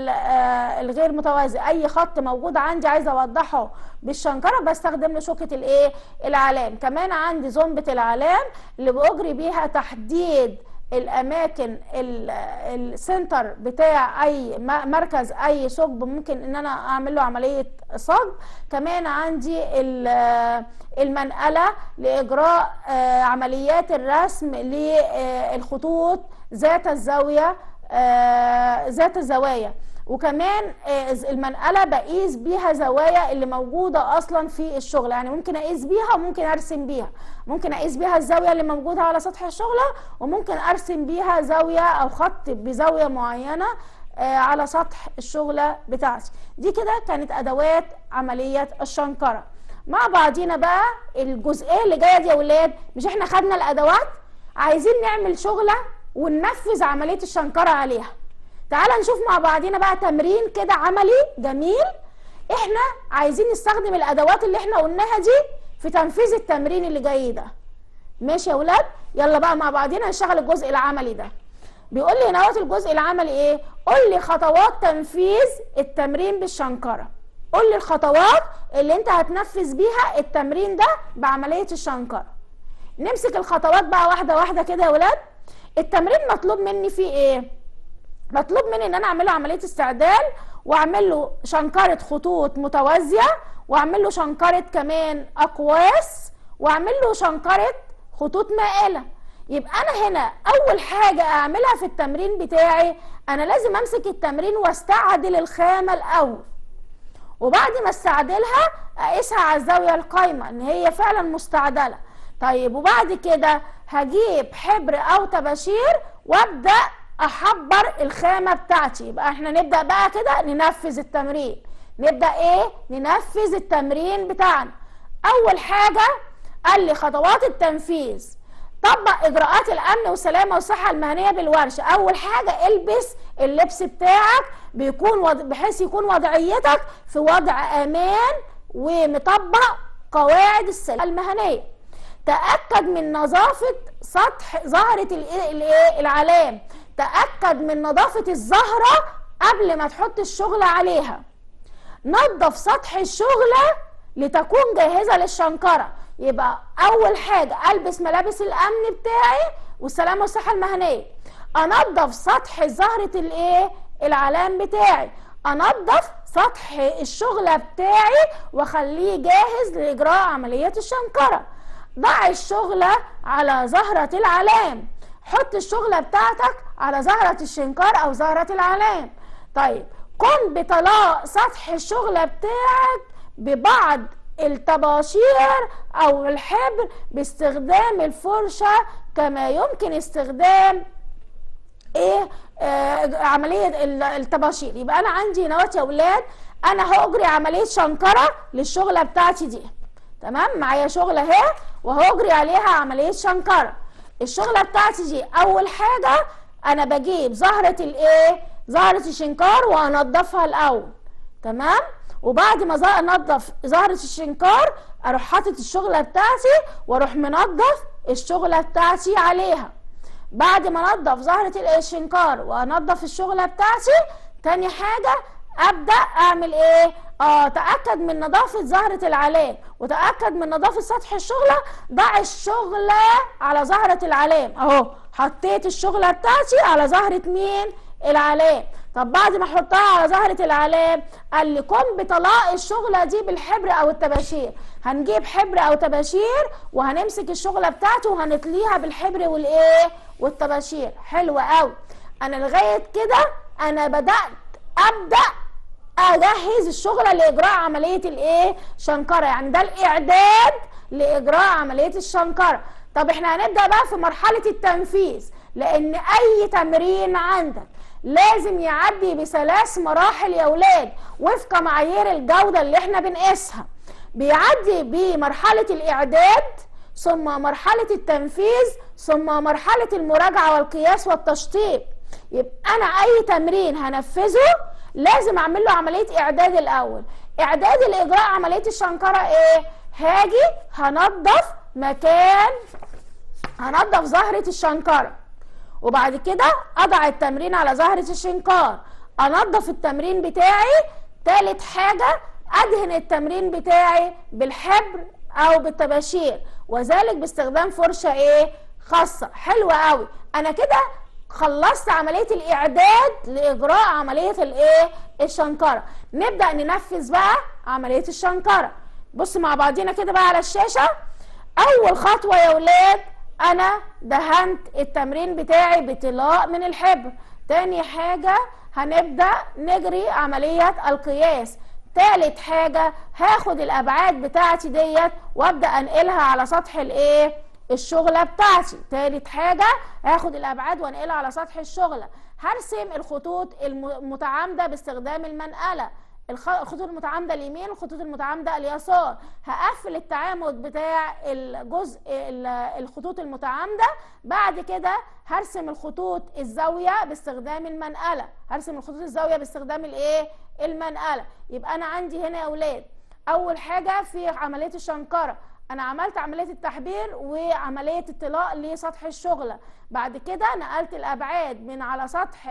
آه، الغير متوازية أي خط موجود عندي عايزة أوضحه بالشنكرة بستخدم له شوكة الإيه العلام كمان عندي زنبة العلام اللي بأجري بيها تحديد الاماكن السنتر بتاع اي مركز اي ثقب ممكن ان انا اعمل له عمليه صب كمان عندي المنقله لاجراء آه، عمليات الرسم للخطوط ذات الزاويه آه، ذات الزوايا وكمان آه، المنقله بقيس بيها زوايا اللي موجوده اصلا في الشغل يعني ممكن اقيس بيها وممكن ارسم بيها ممكن اقيس بيها الزاويه اللي موجوده على سطح الشغله وممكن ارسم بيها زاويه او خط بزاويه معينه آه، على سطح الشغله بتاعتي دي كده كانت ادوات عمليه الشنكره مع بعضينا بقى الجزئيه اللي جايه دي يا ولاد مش احنا خدنا الادوات عايزين نعمل شغله وننفذ عمليه الشنكره عليها تعالى نشوف مع بعضينا بقى تمرين كده عملي جميل احنا عايزين نستخدم الادوات اللي احنا قلناها دي في تنفيذ التمرين اللي جاي ده ماشي يا ولاد يلا بقى مع بعضينا نشتغل الجزء العملي ده بيقول لي هنا الجزء العملي ايه قول لي خطوات تنفيذ التمرين بالشنكره قول لي الخطوات اللي انت هتنفذ بيها التمرين ده بعمليه الشنكره نمسك الخطوات بقى واحده واحده كده يا ولاد التمرين مطلوب مني فيه ايه مطلوب مني ان انا اعمل له عمليه استعدال واعمل له شنكره خطوط متوازيه واعمل له شنكره كمان اقواس واعمل له شنكره خطوط مائله يبقى انا هنا اول حاجه اعملها في التمرين بتاعي انا لازم امسك التمرين واستعدل الخامه الاول وبعد ما استعدلها اقيسها على الزاويه القايمه ان هي فعلا مستعدله طيب وبعد كده هجيب حبر او طباشير وابدا احبر الخامه بتاعتي يبقى احنا نبدا بقى كده ننفذ التمرين نبدا ايه ننفذ التمرين بتاعنا اول حاجه قال لي خطوات التنفيذ طبق اجراءات الامن والسلامه والصحه المهنيه بالورشه اول حاجه البس اللبس بتاعك بيكون وض... بحيث يكون وضعيتك في وضع امان ومطبق قواعد السلامه المهنيه تاكد من نظافه سطح زهره الايه العلام تأكد من نظافة الزهرة قبل ما تحط الشغلة عليها نظف سطح الشغلة لتكون جاهزة للشنكرة يبقى أول حاجة ألبس ملابس الأمن بتاعي والسلامة والصحة المهنية أنظف سطح زهرة الإيه العلام بتاعي أنظف سطح الشغلة بتاعي واخليه جاهز لإجراء عملية الشنكرة ضع الشغلة على زهرة العلام حط الشغلة بتاعتك على زهرة الشنكار أو زهرة العلام طيب قم بطلاء سطح الشغلة بتاعك ببعض الطباشير او الحبر باستخدام الفرشة كما يمكن استخدام ايه آه عملية الطباشير يبقى انا عندي هنا يا اولاد انا هاجري عملية شنكرة للشغلة بتاعتي دي تمام معايا شغلة اهي وهاجري عليها عملية شنكرة الشغلة بتاعتي دي اول حاجة انا بجيب زهرة الايه زهرة الشنكار وانضفها الاول تمام وبعد ما انضف زهرة الشنكار اروح حاطط الشغلة بتاعتي واروح منضف الشغلة بتاعتي عليها بعد ما انضف زهرة الشنكار وانضف الشغلة بتاعتي تاني حاجة ابدا اعمل ايه اه تاكد من نظافه زهره العلام وتاكد من نظافه سطح الشغله ضع الشغله على زهره العلام اهو حطيت الشغله بتاعتي على زهره مين العلام طب بعد ما احطها على زهره العلام قال لي قم بطلاق الشغله دي بالحبر او الطباشير هنجيب حبر او طباشير وهنمسك الشغله بتاعته وهنطليها بالحبر والايه والطباشير حلو قوي انا لغايه كده انا بدات ابدا اجهز الشغله لاجراء عمليه الايه شنكره يعني ده الاعداد لاجراء عمليه الشنكره طب احنا هنبدا بقى في مرحله التنفيذ لان اي تمرين عندك لازم يعدي بثلاث مراحل يا اولاد وفق معايير الجوده اللي احنا بنقيسها بيعدي بمرحله الاعداد ثم مرحله التنفيذ ثم مرحله المراجعه والقياس والتشطيب يبقى انا اي تمرين هنفذه لازم اعمل له عمليه اعداد الاول اعداد الاجراء عمليه الشنكره ايه هاجي هنضف مكان هنضف زهره الشنكره وبعد كده اضع التمرين على زهره الشنكار انضف التمرين بتاعي تالت حاجه ادهن التمرين بتاعي بالحبر او بالطباشير وذلك باستخدام فرشه ايه خاصه حلوه قوي انا كده خلصت عمليه الاعداد لاجراء عمليه الايه الشنكره نبدا ننفذ بقى عمليه الشنكره بص مع بعضينا كده بقى على الشاشه اول خطوه يا ولاد انا دهنت التمرين بتاعي بطلاء من الحبر تاني حاجه هنبدا نجري عمليه القياس تالت حاجه هاخد الابعاد بتاعتي ديت وابدا انقلها على سطح الايه الشغلة بتاعتي تالت حاجة هاخد الأبعاد وانقلها على سطح الشغلة هرسم الخطوط المتعامدة باستخدام المنقلة الخطوط المتعامده اليمين الخطوط المتعامده اليسار هقفل التعامد بتاع الجزء الخطوط المتعامده بعد كده هرسم الخطوط الزاويه باستخدام المنقله هرسم الخطوط الزاويه باستخدام الايه المنقله يبقى انا عندي هنا يا اولاد اول حاجه في عمليه الشنكره انا عملت عمليه التحبير وعمليه اطلاء لسطح الشغله بعد كده نقلت الابعاد من على سطح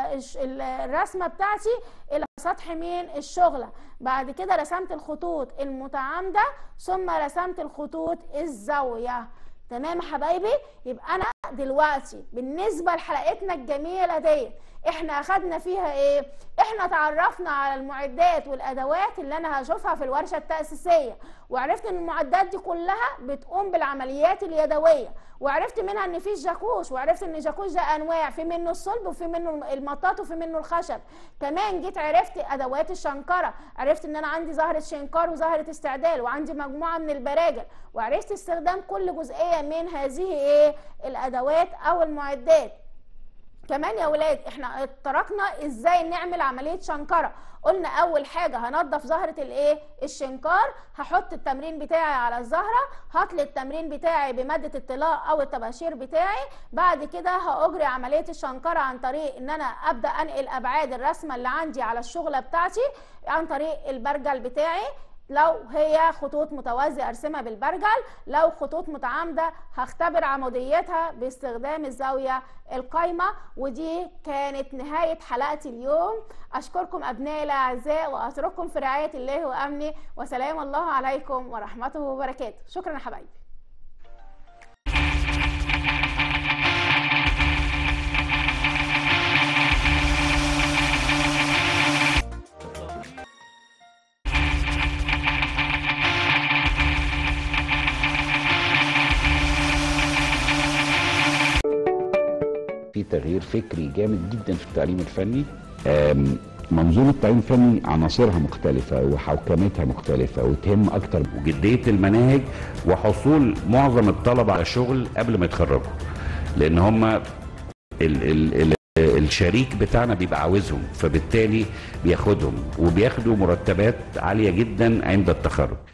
الرسمه بتاعتي الى سطح مين الشغله بعد كده رسمت الخطوط المتعامده ثم رسمت الخطوط الزاويه تمام يا حبايبي يبقى انا دلوقتي بالنسبه لحلقتنا الجميله ديت احنا اخدنا فيها ايه احنا تعرفنا على المعدات والادوات اللي انا هشوفها في الورشه التاسيسيه وعرفت ان المعدات دي كلها بتقوم بالعمليات اليدويه وعرفت منها ان في جاكوش وعرفت ان الجاكوش ده انواع في منه الصلب وفي منه المطاط وفي منه الخشب كمان جيت عرفت ادوات الشنكره عرفت ان انا عندي زهره شنكار وزهره استعدال وعندي مجموعه من البراجل وعرفت استخدام كل جزئيه من هذه ايه الادوات او المعدات كمان يا ولاد احنا اتطرقنا ازاي نعمل عمليه شنكره قلنا اول حاجه هنضف زهره الايه الشنكار هحط التمرين بتاعي على الزهره هطلي التمرين بتاعي بماده الطلاء او الطباشير بتاعي بعد كده هاجري عمليه الشنكره عن طريق ان انا ابدا انقل ابعاد الرسمه اللي عندي على الشغله بتاعتي عن طريق البرجل بتاعي لو هي خطوط متوازية ارسمها بالبرجل لو خطوط متعامدة هختبر عموديتها باستخدام الزاوية القايمة ودي كانت نهاية حلقتي اليوم أشكركم أبنائي الأعزاء وأترككم في رعاية الله وأمنه وسلام الله عليكم ورحمته وبركاته شكرا يا حبايبي تغيير فكري جامد جدا في التعليم الفني منظومه التعليم الفني عناصرها مختلفه وحوكمتها مختلفه وتهم اكتر وجديه المناهج وحصول معظم الطلبه على شغل قبل ما يتخرجوا لان هم ال ال ال الشريك بتاعنا بيبقى عاوزهم فبالتالي بياخدهم وبياخدوا مرتبات عاليه جدا عند التخرج